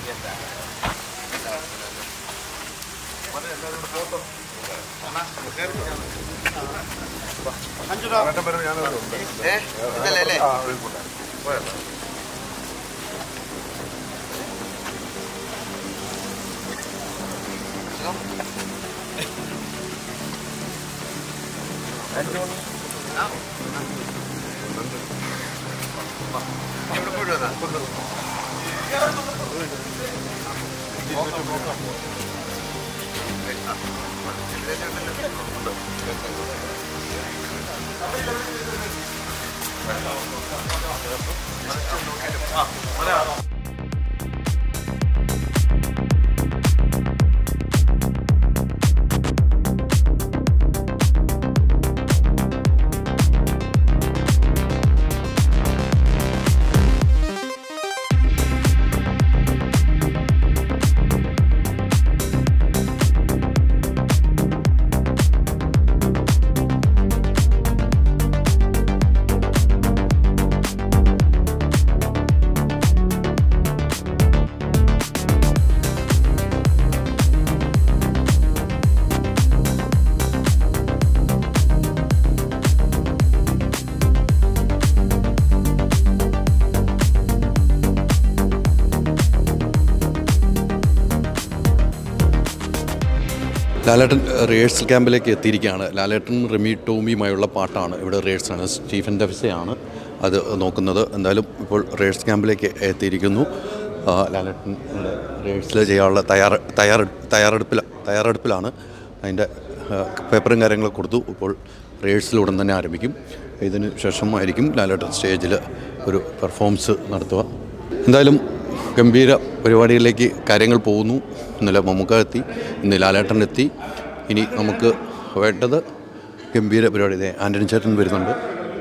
ലാലേട്ടൻ rehearsal ക്യാമ്പിലേക്ക് എത്തിയിരിക്കുകയാണ് ലാലേട്ടൻ റിമി ടോമിയുമായുള്ള പാട്ടാണ് ഇവിടെ റിഹേഴ്സലാണ് സ്റ്റീഫൻ ഡെഫിസയാണ് അത് നോക്കുന്നത് എന്തായാലും ഇപ്പോൾ റിഹേഴ്സൽ ക്യാമ്പിലേക്ക് എത്തിയിരിക്കുന്നു ആ, ലാലേട്ടൻ ഇവിടെ റിഹേഴ്സൽ ചെയ്യാനുള്ള തയ്യാറ തയ്യാറ തയ്യാറെടുപ്പിൽ തയ്യാറെടുപ്പിലാണ് അതിൻ്റെ ആ, പേപ്പറും കാര്യങ്ങളൊക്കെ കൊടുത്തു ഇപ്പോൾ റിഹേഴ്സൽ ഉടൻ തന്നെ ആരംഭിക്കും ഇതിന് ശേഷമായിരിക്കും ലാലേട്ടൻ സ്റ്റേജിൽ ഒരു പെർഫോമൻസ് നടത്തുക എന്തായാലും ഗംഭീര പരിപാടികളിലേക്ക് കാര്യങ്ങൾ പോകുന്നു ഇന്നലെ മമ്മൂക്ക എത്തി ഇന്ന് ലാലേട്ടൻ എത്തി ഇനി നമുക്ക് വേണ്ടത് ഗംഭീര പരിപാടി ഇതേ ആൻ്റണി ചേട്ടൻ വരുന്നുണ്ട്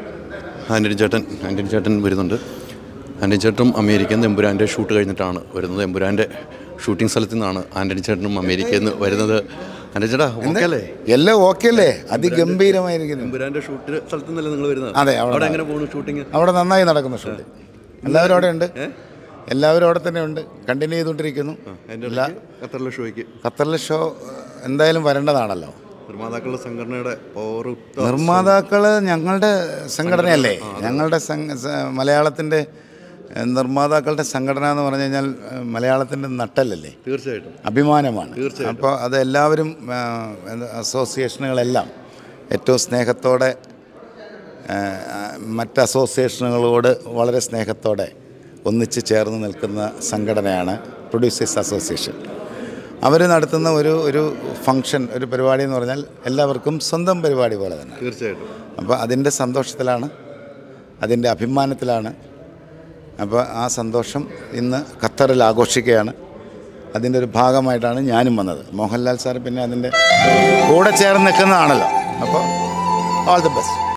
ആൻ്റണി ചേട്ടൻ ആൻ്റണി ചേട്ടൻ വരുന്നുണ്ട് ആൻ്റണി ചേട്ടനും അമേരിക്കൻ എമ്പുരാൻ്റെ ഷൂട്ട് കഴിഞ്ഞിട്ടാണ് വരുന്നത് എമ്പുരാൻ്റെ ഷൂട്ടിംഗ് സ്ഥലത്തു നിന്നാണ് ആൻ്റണി ചേട്ടനും അമേരിക്കയിൽ നിന്ന് വരുന്നത് ആൻ്റണി ചേട്ടാ ഓക്കെ അല്ലേ എല്ലാം ഓക്കെ അല്ലേ അതിഗംഭീരമായിരിക്കുന്നു എമ്പുരാൻ്റെ ഷൂട്ട് സ്ഥലത്തു നിന്നല്ലേ നിങ്ങൾ വരുന്നത് അതെ, അവിടെ അവിടെ എങ്ങനെ പോകുന്നു ഷൂട്ടിങ് അവിടെ നന്നായി നടക്കുന്നു ഷൂട്ട് എല്ലാവരും അവിടെ ഉണ്ട് എല്ലാവരും അവിടെ തന്നെ ഉണ്ട് കണ്ടിന്യൂ ചെയ്തുകൊണ്ടിരിക്കുന്നു അതിൻ്റെ എല്ലാ ഖത്തറിലെ ഷോയ്ക്ക് ഖത്തറിലെ ഷോ എന്തായാലും വരേണ്ടതാണല്ലോ നിർമ്മാതാക്കളുടെ സംഘടനയുടെ പവർ നിർമ്മാതാക്കൾ ഞങ്ങളുടെ സംഘടനയല്ലേ ഞങ്ങളുടെ സംഘ- സ- മലയാളത്തിൻ്റെ ഏഹ്, നിർമ്മാതാക്കളുടെ സംഘടന എന്ന് പറഞ്ഞു കഴിഞ്ഞാൽ ഏഹ്, മലയാളത്തിൻ്റെ നട്ടലല്ലേ തീർച്ചയായിട്ടും അഭിമാനമാണ് അപ്പോൾ അത് എല്ലാവരും ആ, എന്ത് അസോസിയേഷനുകളെല്ലാം ഏറ്റവും സ്നേഹത്തോടെ ആ, മറ്റ് അസോസിയേഷനുകളോട് വളരെ സ്നേഹത്തോടെ ഒന്നിച്ച് ചേർന്ന് നിൽക്കുന്ന സംഘടനയാണ് പ്രൊഡ്യൂസേഴ്സ് അസോസിയേഷൻ അവർ നടത്തുന്ന ഒരു ഒരു ഫങ്ഷൻ ഒരു പരിപാടി എന്ന് പറഞ്ഞാൽ എല്ലാവർക്കും സ്വന്തം പരിപാടി പോലെ തന്നെ തീർച്ചയായിട്ടും അപ്പോൾ അതിൻ്റെ സന്തോഷത്തിലാണ് അതിൻ്റെ അഭിമാനത്തിലാണ് അപ്പോൾ ആ സന്തോഷം ഇന്ന് ഖത്തറിൽ ആഘോഷിക്കുകയാണ് അതിൻ്റെ ഒരു ഭാഗമായിട്ടാണ് ഞാനും വന്നത് മോഹൻലാൽ സാർ പിന്നെ അതിൻ്റെ കൂടെ ചേർന്ന് നിൽക്കുന്നതാണല്ലോ അപ്പോൾ ഓൾ ദി ബെസ്റ്റ്